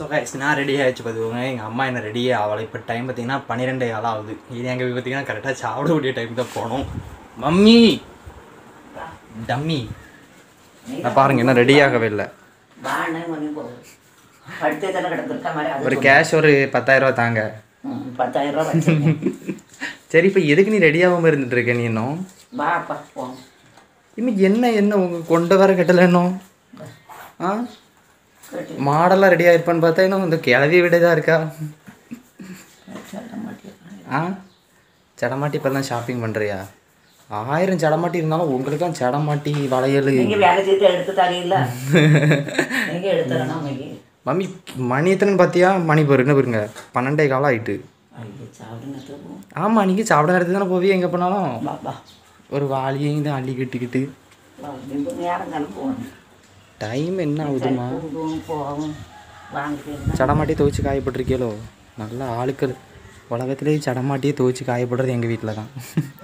so guys நான் ready ஆகிடுச்சு பார்த்துக்கோங்க எங்கள் அம்மா என்ன ரெடியே ஆகலை இப்போ டைம் பார்த்தீங்கன்னா பன்னிரெண்டே காலம் ஆகுது இது எங்கள் பார்த்தீங்கன்னா கரெக்டாக சாப்பிடக்கூடிய டைம் தான் போகணும் மம்மி டம்மி நான் பாருங்க இன்னும் ரெடி ஆகவே இல்லை வாண்ணே மணி போகுது படுத்தே தானே கிடந்திருக்க மாதிரி அது ஒரு கேஷ் ஒரு பத்தாயிரம் ரூபா தாங்க ம், பத்தாயிரம் ரூபா வச்சிருக்கேன் சரி இப்போ எதுக்கு நீ ரெடி ஆகாமல் இருந்துட்டு இருக்க நீ இன்னும் வாப்பா போங்க இனிமே என்ன என்ன உங்க கொண்டு வர கட்டல இன்னும் ஆ கேட்டு மாடலாக ரெடி ஆயிருப்பான்னு பார்த்தா இன்னும் இந்த கிளவி விட தான் இருக்கா சொல்ல மாட்டேன் ஆ சடமாட்டி இப்போ தான் ஷாப்பிங் பண்ணுறியா ஆயிரம் சடமாட்டி இருந்தாலும் உங்களுக்கும் சடமாட்டி வளையல் நீங்க வேலை செய்து எடுத்து தரையில நீங்க எடுத்துறணும் இன்னைக்கு மம்மி மணி எத்தனைன்னு பார்த்தியா மணி போரு என்ன பாருங்க பன்னெண்டே காலம் ஆயிட்டு ஐயோ சாப்பிடுங்க தூக்கும் ஆமாம் நீங்கள் சாப்பிட நேரத்துக்கு தானே போவியே எங்கே போனாலும் வா வா ஒரு வாளியையும் தான் அள்ளி கட்டிக்கிட்டு வா இந்த நேரம் தானே போகணும் டைம் என்ன ஆகுதுமா போகும் போகும் வாங்கிட்டு சடமாட்டியே துவைச்சு காயப்பட்டிருக்கீங்களோ நல்ல ஆளுக்கள் உலகத்திலேயே சடமாட்டியே துவைச்சு காயப்படுறது எங்கள் வீட்டில் தான்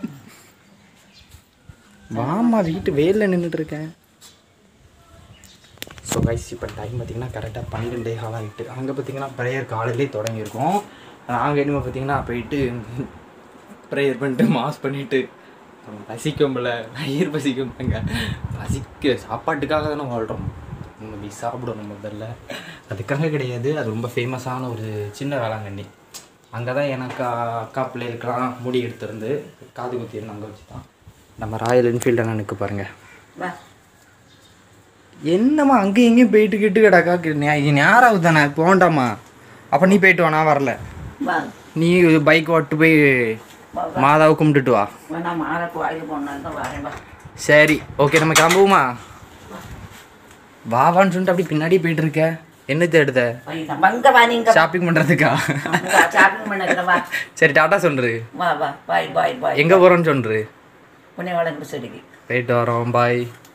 வாம்மா வீட்டு வெயிலில் நின்றுட்டு இருக்கேன் ஸோ கைஸ் இப்போ டைம் பார்த்தீங்கன்னா கரெக்டாக பன்னிரெண்டே காலம் ஆகிட்டு அங்கே பார்த்தீங்கன்னா ப்ரேயர் காலையிலே தொடங்கியிருக்கோம் நாங்கள் இனிமேல் பார்த்தீங்கன்னா போயிட்டு ப்ரேயர் பண்ணிட்டு மாஸ் பண்ணிட்டு அப்புறம் பசிக்கும்ல வயிறு பசிக்கும்ங்க பசிக்க சாப்பாட்டுக்காக தானே வாழ்கிறோம் நம்ம போய் சாப்பிடணும் முதல்ல அதுக்காக கிடையாது அது ரொம்ப ஃபேமஸான ஒரு சின்ன வேளாங்கண்ணி அங்கே தான் எனக்கு அக்கா பிள்ளைகளுக்கெல்லாம் முடி எடுத்திருந்து காது குத்திருந்து அங்கே வச்சு தான் நம்ம ராயல் என்ஃபீல்டு அண்ணனுக்கு பாருங்கள் வா என்னம்மா அங்கேயும் இங்கேயும் போயிட்டு கிட்டு கிடக்கா இது நேரம் தானே போண்டாமா அப்போ நீ போயிட்டு வா நான் வரல வா நீ பைக் ஓட்டு போய் வா மாதாவை கும்பிட்டுட்டு வா வேணா மாலை கோயில் போனாலும் தான் வரேன் வா சரி ஓகே நம்ம கிளம்புவோமா வாவான்னு சொல்லிட்டு அப்படி பின்னாடி போயிட்டு இருக்க என்ன தேடுத வா வங்க வா நீங்க ஷாப்பிங் பண்ணுறதுக்கா ஷாப்பிங் பண்ண வா சரி டாட்டா சொல்று வா வா பாய் பாய் பாய் எங்கே போகிறோன்னு சொல்று புண்ணிய வளர்ந்து செடிக்கு போயிட்டு வரோம் பாய்